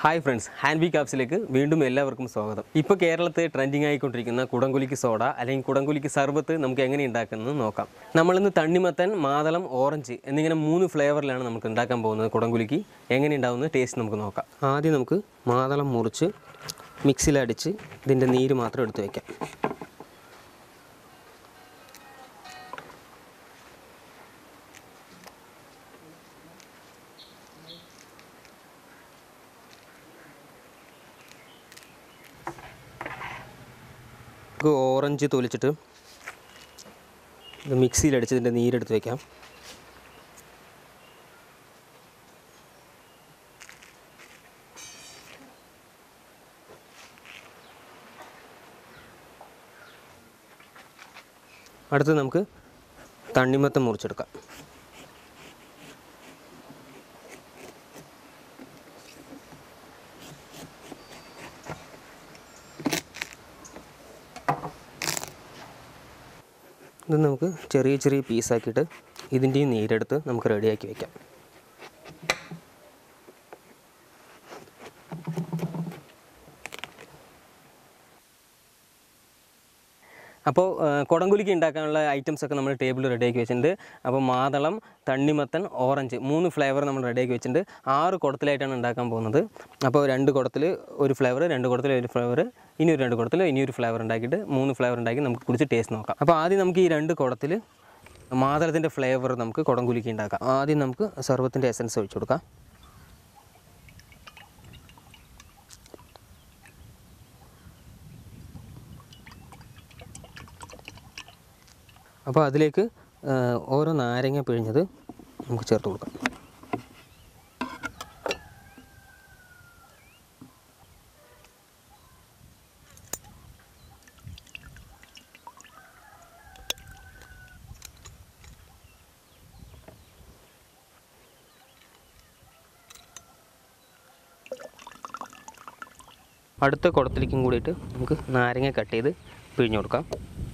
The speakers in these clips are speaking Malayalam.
ഹായ് ഫ്രണ്ട്സ് ഹാൻഡ് ബി കാപ്സിലേക്ക് വീണ്ടും എല്ലാവർക്കും സ്വാഗതം ഇപ്പോൾ കേരളത്തിൽ ട്രെൻഡിങ് ആയിക്കൊണ്ടിരിക്കുന്ന കുടംകുലിക്ക് സോഡ അല്ലെങ്കിൽ കുടംകുലിക്ക് സർബത്ത് നമുക്ക് എങ്ങനെ ഉണ്ടാക്കുന്നത് നോക്കാം നമ്മളിന്ന് തണ്ണിമത്തൻ മാതളം ഓറഞ്ച് എന്നിങ്ങനെ മൂന്ന് ഫ്ലേവറിലാണ് നമുക്ക് ഉണ്ടാക്കാൻ പോകുന്നത് കുടംകുലിക്ക് എങ്ങനെ ഉണ്ടാവുന്നത് ടേസ്റ്റ് നമുക്ക് നോക്കാം ആദ്യം നമുക്ക് മാതളം മുറിച്ച് മിക്സിയിലടിച്ച് ഇതിൻ്റെ നീര് മാത്രം എടുത്ത് വയ്ക്കാം നമുക്ക് ഓറഞ്ച് തൊലിച്ചിട്ട് ഇത് മിക്സിയിലടിച്ച് ഇതിൻ്റെ നീരെടുത്ത് വയ്ക്കാം അടുത്ത് നമുക്ക് തണ്ണിമത്തം മുറിച്ചെടുക്കാം ഇത് നമുക്ക് ചെറിയ ചെറിയ പീസാക്കിയിട്ട് ഇതിൻ്റെയും നീരെടുത്ത് നമുക്ക് റെഡിയാക്കി വെക്കാം അപ്പോൾ കുടംകുലിക്ക് ഉണ്ടാക്കാനുള്ള ഐറ്റംസ് ഒക്കെ നമ്മൾ ടേബിൾ റെഡിയാക്കി വെച്ചിട്ടുണ്ട് അപ്പോൾ മാതളം തണ്ണിമത്തൻ ഓറഞ്ച് മൂന്ന് ഫ്ലേവർ നമ്മൾ റെഡിയാക്കി വെച്ചിട്ടുണ്ട് ആറ് കുടത്തിലായിട്ടാണ് ഉണ്ടാക്കാൻ പോകുന്നത് അപ്പോൾ രണ്ട് കുടത്തിൽ ഒരു ഫ്ലേവർ രണ്ട് കുടത്തിൽ ഒരു ഫ്ലേവർ ഇനി ഒരു രണ്ട് കുടത്തിൽ ഇനി ഒരു ഫ്ലേവർ ഉണ്ടാക്കിയിട്ട് മൂന്ന് ഫ്ലേവർ ഉണ്ടാക്കി നമുക്ക് കുടിച്ച് ടേസ്റ്റ് നോക്കാം അപ്പോൾ ആദ്യം നമുക്ക് ഈ രണ്ട് കുടത്തിൽ മാതളത്തിൻ്റെ ഫ്ലേവർ നമുക്ക് കുടംകുലിക്ക് ഉണ്ടാക്കാം ആദ്യം നമുക്ക് സർവത്തിൻ്റെ എസൻസ് ഒഴിച്ചു കൊടുക്കാം അപ്പോൾ അതിലേക്ക് ആ, ഓരോ നാരങ്ങ പിഴിഞ്ഞത് നമുക്ക് ചേർത്ത് കൊടുക്കാം അടുത്ത കുടത്തിലേക്കും കൂടിയിട്ട് നമുക്ക് നാരങ്ങ കട്ട് ചെയ്ത് പിഴിഞ്ഞു കൊടുക്കാം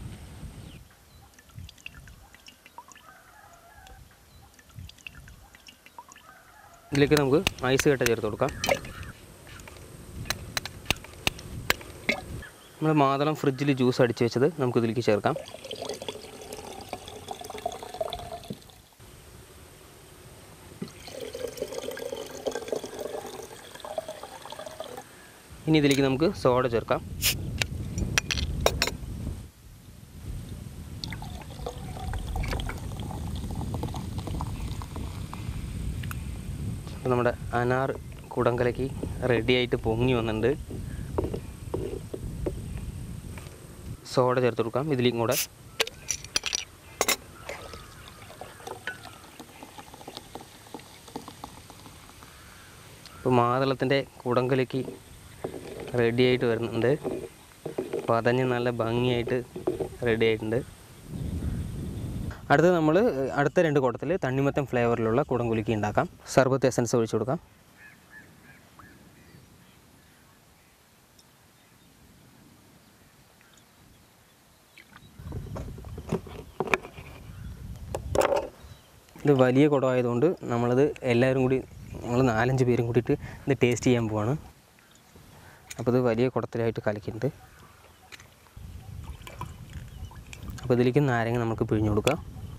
ഇതിലേക്ക് നമുക്ക് ഐസ് കട്ട ചേർത്ത് കൊടുക്കാം നമ്മൾ മാതളം ഫ്രിഡ്ജിൽ ജ്യൂസ് അടിച്ച് വെച്ചത് നമുക്ക് ഇതിലേക്ക് ചേർക്കാം ഇനി ഇതിലേക്ക് നമുക്ക് സോഡ ചേർക്കാം അപ്പോൾ നമ്മുടെ അനാർ കുടങ്കലയ്ക്ക് റെഡി ആയിട്ട് പൊങ്ങി വന്നിട്ടുണ്ട് സോഡ ചേർത്ത് കൊടുക്കാം ഇതിലേക്കും കൂടെ ഇപ്പോൾ മാതളത്തിൻ്റെ കുടങ്കലയ്ക്ക് റെഡി ആയിട്ട് വരുന്നുണ്ട് പതഞ്ഞ് നല്ല ഭംഗിയായിട്ട് റെഡി ആയിട്ടുണ്ട് അടുത്തത് നമ്മൾ അടുത്ത രണ്ട് കുടത്തിൽ തണ്ണിമത്തൻ ഫ്ലേവറിലുള്ള കുടംകുലുക്കി ഉണ്ടാക്കാം സർബത്ത് എസൻസ് ഒഴിച്ചു കൊടുക്കാം ഇത് വലിയ കുടമായതുകൊണ്ട് നമ്മളത് എല്ലാവരും കൂടി നമ്മൾ നാലഞ്ച് പേരും കൂടിയിട്ട് ഇത് ടേസ്റ്റ് ചെയ്യാൻ പോവാണ് അപ്പോൾ ഇത് വലിയ കുടത്തിലായിട്ട് കലക്കിയിട്ടുണ്ട് അപ്പോൾ ഇതിലേക്ക് നാരങ്ങ നമുക്ക് പിഴിഞ്ഞു കൊടുക്കാം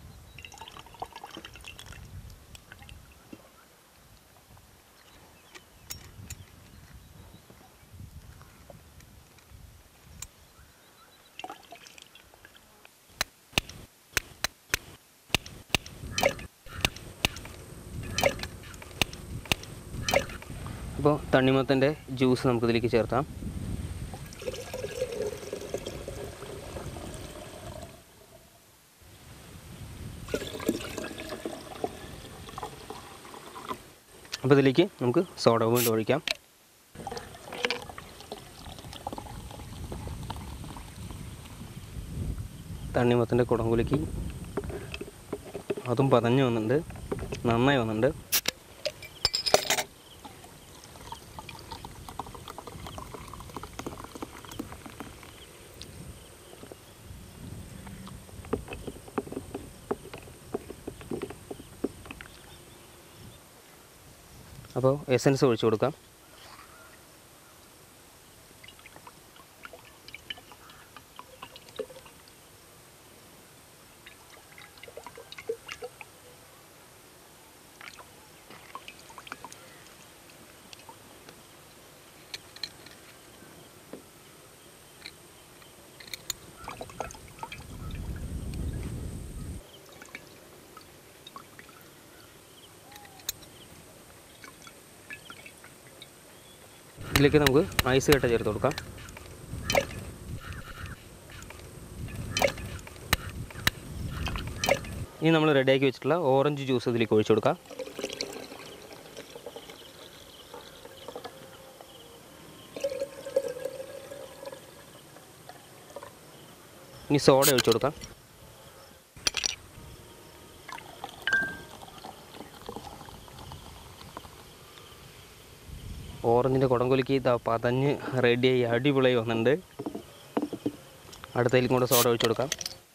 അപ്പോൾ തണ്ണിമത്തൻ്റെ ജ്യൂസ് നമുക്ക് ഇതിലേക്ക് ചേർത്താം അപ്പോൾ ഇതിലേക്ക് നമുക്ക് സോഡ വീണ്ടും ഒഴിക്കാം തണ്ണിമത്തൻ്റെ കുടംകുലുക്കി അതും പതഞ്ഞു വന്നിട്ടുണ്ട് നന്നായി വന്നിട്ടുണ്ട് അപ്പോൾ എസൻസ് ഒഴിച്ചു കൊടുക്കാം ഇതിലേക്ക് നമുക്ക് ഐസ് കട്ട ചേർത്ത് കൊടുക്കാം ഇനി നമ്മൾ റെഡിയാക്കി വെച്ചിട്ടുള്ള ഓറഞ്ച് ജ്യൂസ് ഇതിലേക്ക് ഒഴിച്ചു കൊടുക്കാം ഇനി സോഡ ഒഴിച്ചു കൊടുക്കാം ഓറഞ്ചിൻ്റെ കുടംകൊലിക്ക് ഇതാ പതഞ്ഞ് റെഡിയായി അടിപൊളിയായി വന്നിട്ടുണ്ട് അടുത്തതിലും കൂടെ സോഡ ഒഴിച്ചു കൊടുക്കാം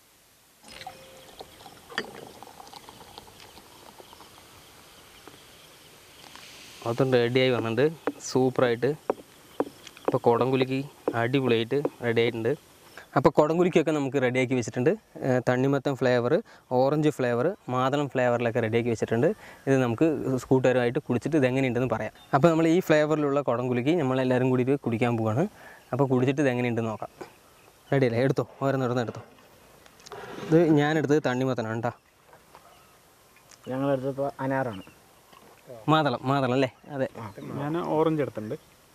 അതും റെഡിയായി വന്നിട്ടുണ്ട് സൂപ്പറായിട്ട് അപ്പോൾ കുടംകുലിക്ക് അടിപൊളിയായിട്ട് റെഡി ആയിട്ടുണ്ട് അപ്പോൾ കുടംകുലിക്കൊക്കെ നമുക്ക് റെഡിയാക്കി വെച്ചിട്ടുണ്ട് ഏഹ് തണ്ണിമത്തൻ ഫ്ലേവർ ഓറഞ്ച് ഫ്ലേവർ മാതളം ഫ്ലേവറിലൊക്കെ റെഡിയാക്കി വെച്ചിട്ടുണ്ട് ഇത് നമുക്ക് സ്കൂട്ടറുമായിട്ട് കുടിച്ചിട്ട് ഇതെങ്ങനെയുണ്ടെന്ന് പറയാം അപ്പോൾ നമ്മൾ ഈ ഫ്ലേവറിലുള്ള കുടംകുലിക്ക് നമ്മളെല്ലാവരും കൂടി കുടിക്കാൻ പോവാണ് അപ്പോൾ കുടിച്ചിട്ട് ഇതെങ്ങനെയുണ്ടെന്ന് നോക്കാം റെഡിയല്ലേ എടുത്തോ ഓരോന്ന് എടുത്തോ ഇത് ഞാനെടുത്തത് തണ്ണിമത്തനാണ് കേട്ടോ ഞങ്ങളെടുത്തപ്പോൾ അനാറാണ് മാതളം മാതളം അല്ലേ അതെ ഞാൻ ഓറഞ്ച് എടുത്തിട്ടുണ്ട്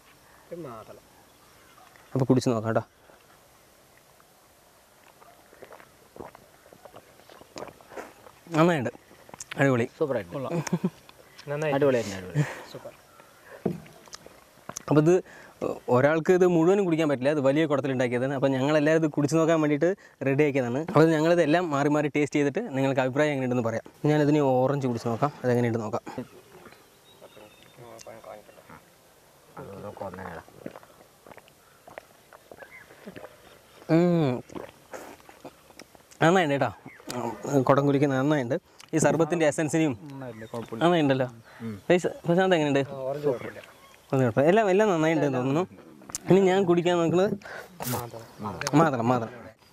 അപ്പോൾ കുടിച്ച് നോക്കാം കേട്ടോ നന്നായിട്ടുണ്ട് അടിപൊളി സൂപ്പറായിട്ട് അടിപൊളിയായിരുന്നു അടിപൊളി അപ്പോൾ ഇത് ഒരാൾക്ക് ഇത് മുഴുവനും കുടിക്കാൻ പറ്റില്ല അത് വലിയ കുടത്തിലുണ്ടാക്കിയതാണ് അപ്പോൾ ഞങ്ങളെല്ലാവരും ഇത് കുടിച്ച് നോക്കാൻ വേണ്ടിയിട്ട് റെഡി ആക്കിയതാണ് അപ്പോൾ ഞങ്ങളിത് എല്ലാം മാറി മാറി ടേസ്റ്റ് ചെയ്തിട്ട് നിങ്ങൾക്ക് അഭിപ്രായം എങ്ങനെയുണ്ടെന്ന് പറയാം ഞാനിതിന് ഓറഞ്ച് കുടിച്ച് നോക്കാം അതെങ്ങനെയുണ്ട് നോക്കാം അതൊക്കെ ഒന്നേടാ ഉം. നന്നായിട്ടുണ്ട് കേട്ടോ കുടം കുലിക്ക് നന്നായിട്ടുണ്ട് ഈ സർബത്തിൻ്റെ എസൻസിനെയും നന്നായില്ലേ കുഴപ്പമില്ല നന്നായിട്ടുണ്ടല്ലോ ഏയ് പ്രശാന്ത് എങ്ങനെയുണ്ട് ഒന്നും കുഴപ്പമില്ല എല്ലാം എല്ലാം നന്നായിട്ടുണ്ട് തോന്നുന്നു ഇനി ഞാൻ കുടിക്കാൻ നോക്കുന്നത് മാത്രം മാത്രം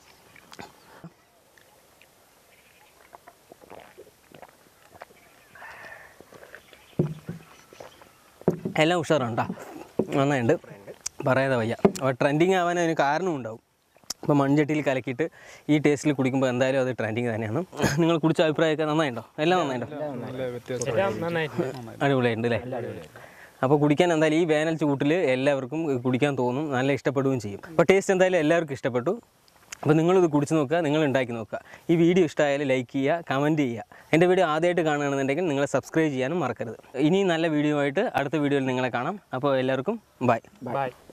എല്ലാം ഉഷാറാണ് കേട്ടോ നന്നായിട്ടുണ്ട് പറയാതെ വയ്യ അപ്പോൾ ട്രെൻഡിങ് ആവാൻ അതിന് കാരണവും ഉണ്ടാവും അപ്പോൾ മൺചട്ടിയിൽ കലക്കിയിട്ട് ഈ ടേസ്റ്റിൽ കുടിക്കുമ്പോൾ എന്തായാലും അത് ട്രെൻഡിങ് തന്നെയാണ് നിങ്ങൾ കുടിച്ച അഭിപ്രായമൊക്കെ നന്നായിട്ടുണ്ടോ എല്ലാം നന്നായിട്ടുണ്ടോ നല്ല വ്യത്യാസം അടിപൊളിയുണ്ട് അല്ലേ അപ്പോൾ കുടിക്കാൻ എന്തായാലും ഈ വേനൽ ചൂട്ടിൽ എല്ലാവർക്കും കുടിക്കാൻ തോന്നും നല്ല ഇഷ്ടപ്പെടുകയും ചെയ്യും അപ്പോൾ ടേസ്റ്റ് എന്തായാലും എല്ലാവർക്കും ഇഷ്ടപ്പെട്ടു അപ്പോൾ നിങ്ങളിത് കുടിച്ച് നോക്കുക നിങ്ങൾ ഉണ്ടാക്കി നോക്കുക ഈ വീഡിയോ ഇഷ്ടമായാലും ലൈക്ക് ചെയ്യുക കമൻറ്റ് ചെയ്യുക എൻ്റെ വീഡിയോ ആദ്യമായിട്ട് കാണുകയാണെന്നുണ്ടെങ്കിൽ നിങ്ങൾ സബ്സ്ക്രൈബ് ചെയ്യാനും മറക്കരുത് ഇനി നല്ല വീഡിയോ ആയിട്ട് അടുത്ത വീഡിയോയിൽ നിങ്ങളെ കാണാം അപ്പോൾ എല്ലാവർക്കും ബൈ ബൈ